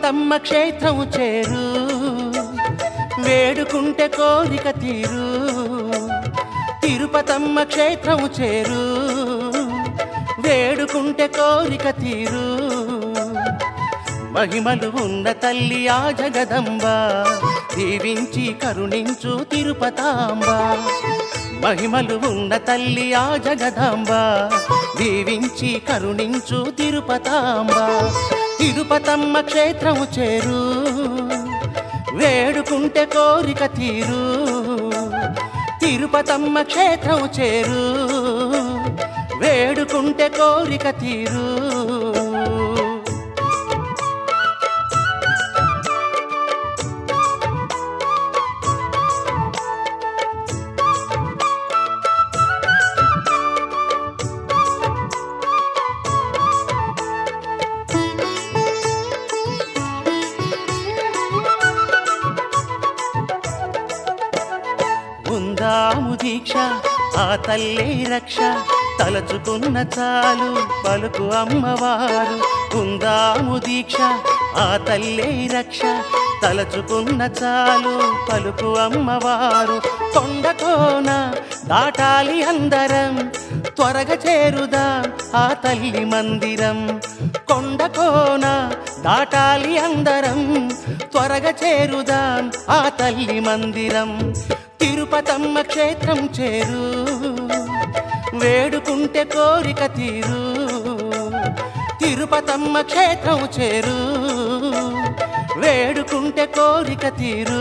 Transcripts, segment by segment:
తిరుపతమ్మ క్షేత్రం చేరు వేడుకుంటే కోరిక తీరు తిరుపతమ్మ క్షేత్రం చేరు వేడుకుంటే కోరిక తీరు మహిమలు ఉన్న తల్లి ఆ జగదంబ దీవించి కరుణించు తిరుపతాంబ మహిమలు ఉన్న తల్లి ఆ జగదాంబ దీవించి కరుణించు తిరుపతాంబ తిరుపతమ్మ క్షేత్రము చేరు వేడుకుంటే కోరిక తీరు తిరుపతమ్మ క్షేత్రం చేరు వేడుకుంటే కోరిక తీరు ఉందాము దీక్ష ఆ తల్లే రక్ష తలచుకున్న చాలు పలుకు అమ్మవారు ఉందాము దీక్ష ఆ తల్లే రక్ష తలచుకున్న చాలు పలుకు అమ్మవారు కొండకోన దాటాలి అందరం త్వరగా చేరుదా ఆ తల్లి మందిరం కొండకోన దాటాలి అందరం త్వరగా చేరుదాం ఆ తల్లి మందిరం తిరుపతమ్మ క్షేత్రం చేరు వేడుకుంటే కోరిక తీరు తిరుపతమ్మ క్షేత్రం చేరు వేడుకుంటే కోరిక తీరు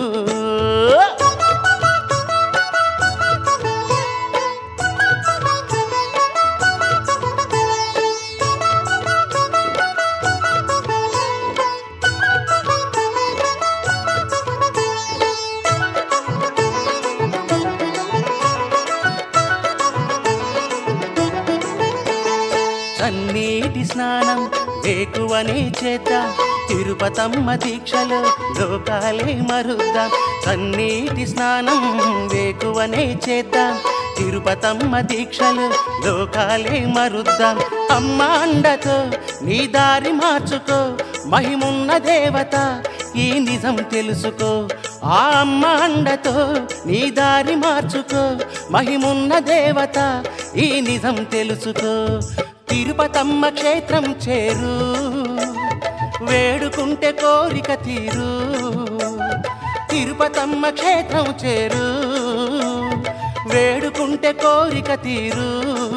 చన్నీటి స్నానం వేకువనే చేద్దాం తిరుపతమ్మ దీక్షలో లోకాలే మరుద్దాం చన్నీటి స్నానం వేకువనే చేద్దాం తిరుపతమ్మ దీక్షలు లోకాలే మరుద్దాం అమ్మ అండతో నీ దారి మార్చుకో మహిమున్న దేవత ఈ నిజం తెలుసుకో ఆ అమ్మ అండతో నీ దారి మార్చుకో మహిమున్న దేవత ఈ నిజం తెలుసుకో తిరుపతమ్మ క్షేత్రం చేరు వేడుకుంటే కోరిక తీరు తిరుపతమ్మ క్షేత్రం చేరు వేడుకుంటే కోరిక తీరు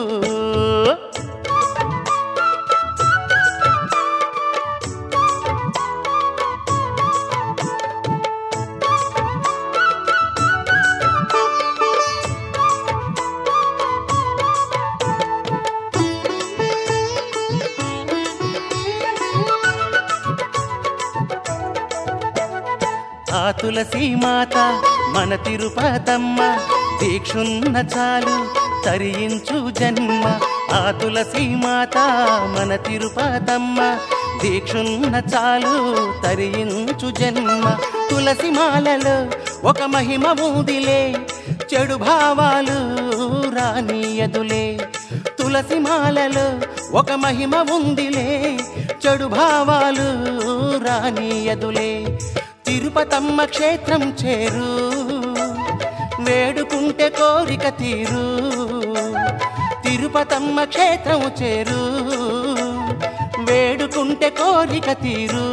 ఆ తులసి మాత మన తిరుపతమ్మ దీక్షున్న చాలు తరించు జన్మ ఆ తులసి మాత మన తిరుపతమ్మ దీక్షున్న చాలు తరించు జన్మ తులసి మాలలో ఒక మహిమ ఊదిలే చెడు భావాలు రానియదులే తులసి మాలలో ఒక మహిమ ఉందిలే చెడు భావాలు రానియదులే తిరుపతమ్మ క్షేత్రం చేరు వేడుకుంటే కోరిక తీరు తిరుపతమ్మ క్షేత్రం చేరు వేడుకుంటే కోరిక తీరు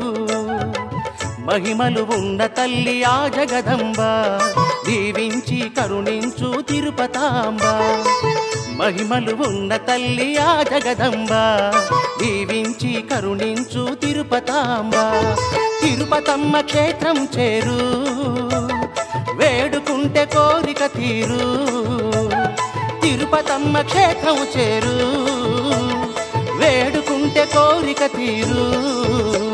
మహిమలు ఉన్న తల్లి ఆ జగదంబ దీవించి కరుణించు తిరుపతాంబ మహిమలు ఉన్న తల్లి ఆ జగదంబ దీవించి కరుణించు తిరుపతాంబ తిరుపతమ్మ క్షేత్రం చేరు వేడుకుంటే కోరిక తీరు తిరుపతమ్మ క్షేత్రం చేరు వేడుకుంటే కోరిక తీరు